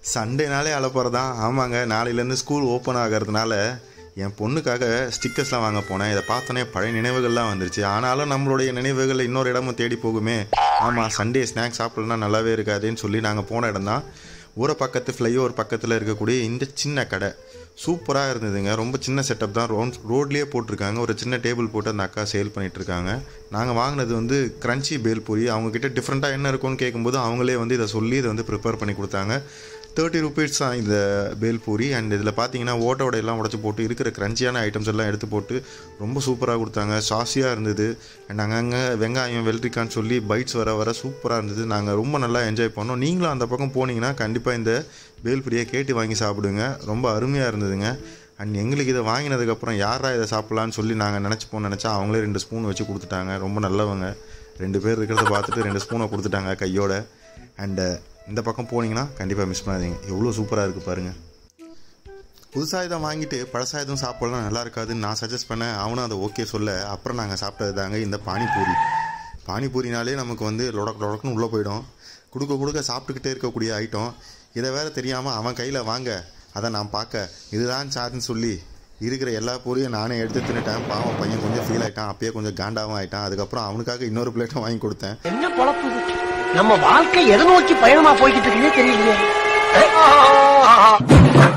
சண்டேனாலே அலப்பறதான் ஆமாங்க நாளையிலேருந்து school open ஆகிறதுனால என் பொண்ணுக்காக ஸ்டிக்கர்ஸ்லாம் வாங்க போனேன் இதை பார்த்தோன்னே பழைய நினைவுகள்லாம் வந்துருச்சு ஆனாலும் நம்மளுடைய நினைவுகள் இன்னொரு இடமும் தேடி போகுமே ஆமாம் சண்டே ஸ்நாக்ஸ் சாப்பிடலன்னா நல்லாவே இருக்காதுன்னு சொல்லி நாங்கள் போன இடம் தான் ஊரை பக்கத்து ஃப்ளைஓவர் பக்கத்தில் இருக்கக்கூடிய இந்த சின்ன கடை சூப்பராக இருந்ததுங்க ரொம்ப சின்ன செட்டப் தான் ரோட் ரோட்லேயே போட்டிருக்காங்க ஒரு சின்ன டேபிள் போட்டு அந்த அக்கா சேல் பண்ணிட்டு இருக்காங்க நாங்கள் வாங்கினது வந்து கிரன்ச்சி பேல்பூரி அவங்கக்கிட்ட டிஃப்ரெண்ட்டாக என்ன இருக்கும்னு கேட்கும்போது அவங்களே வந்து இதை சொல்லி இதை வந்து ப்ரிப்பேர் பண்ணி கொடுத்தாங்க தேர்ட்டி ருபீஸ் தான் இந்த பேல்பூரி அண்ட் இதில் பார்த்தீங்கன்னா ஓட்டோட எல்லாம் உடச்சி போட்டு இருக்கிற கிரன்ச்சியான ஐட்டம்ஸ் எல்லாம் எடுத்து போட்டு ரொம்ப சூப்பராக கொடுத்தாங்க சாஸியாக இருந்தது அண்ட் அங்கங்கே வெங்காயம் வெள்ளரிக்கான்னு சொல்லி பைட்ஸ் வர வர சூப்பராக இருந்தது நாங்கள் ரொம்ப நல்லா என்ஜாய் பண்ணோம் நீங்களும் அந்த பக்கம் போனீங்கன்னா கண்டிப்பாக இந்த பேல்பூரியை கேட்டு வாங்கி சாப்பிடுங்க ரொம்ப அருமையாக இருந்ததுங்க அண்ட் எங்களுக்கு இதை வாங்கினதுக்கப்புறம் யாரா இதை சாப்பிட்லான்னு சொல்லி நாங்கள் நினச்சிப்போம் நினச்சா அவங்களே ரெண்டு ஸ்பூன் வச்சு கொடுத்துட்டாங்க ரொம்ப நல்லவங்க ரெண்டு பேர் இருக்கிறத பார்த்துட்டு ரெண்டு ஸ்பூனை கொடுத்துட்டாங்க கையோட அண்டு இந்த பக்கம் போனீங்கன்னா கண்டிப்பாக மிஸ் பண்ணாதீங்க எவ்வளோ சூப்பராக இருக்குது பாருங்கள் புதுசாக இதை வாங்கிட்டு பழசா எதுவும் சாப்பிடலாம் நல்லா இருக்காதுன்னு நான் சஜஸ்ட் பண்ணேன் அவனும் அதை ஓகே சொல்ல அப்புறம் நாங்கள் சாப்பிட்டது தாங்க இந்த பானிபூரி பானிபூரினாலே நமக்கு வந்து லொடக் லொடக்குன்னு உள்ளே போயிடும் கொடுக்க கொடுக்க சாப்பிட்டுக்கிட்டே இருக்கக்கூடிய ஐட்டம் இதை வேற தெரியாமல் அவன் கையில் வாங்க அதை நான் பார்க்க இதுதான் சார்ஜ்னு சொல்லி இருக்கிற எல்லா பூரியும் நானே எடுத்து தின்னுட்டேன் பாவம் பையன் கொஞ்சம் ஃபீல் ஆயிட்டான் அப்பயே கொஞ்சம் காண்டாவும் ஆயிட்டான் அதுக்கப்புறம் அவனுக்காக இன்னொரு பிளேட்டும் வாங்கி கொடுத்தேன் என்ன பொழப்பு இது? நம்ம வாழ்க்கை எதை நோக்கி பயணமா போய்கிட்டு இருக்குன்னே தெரியலையே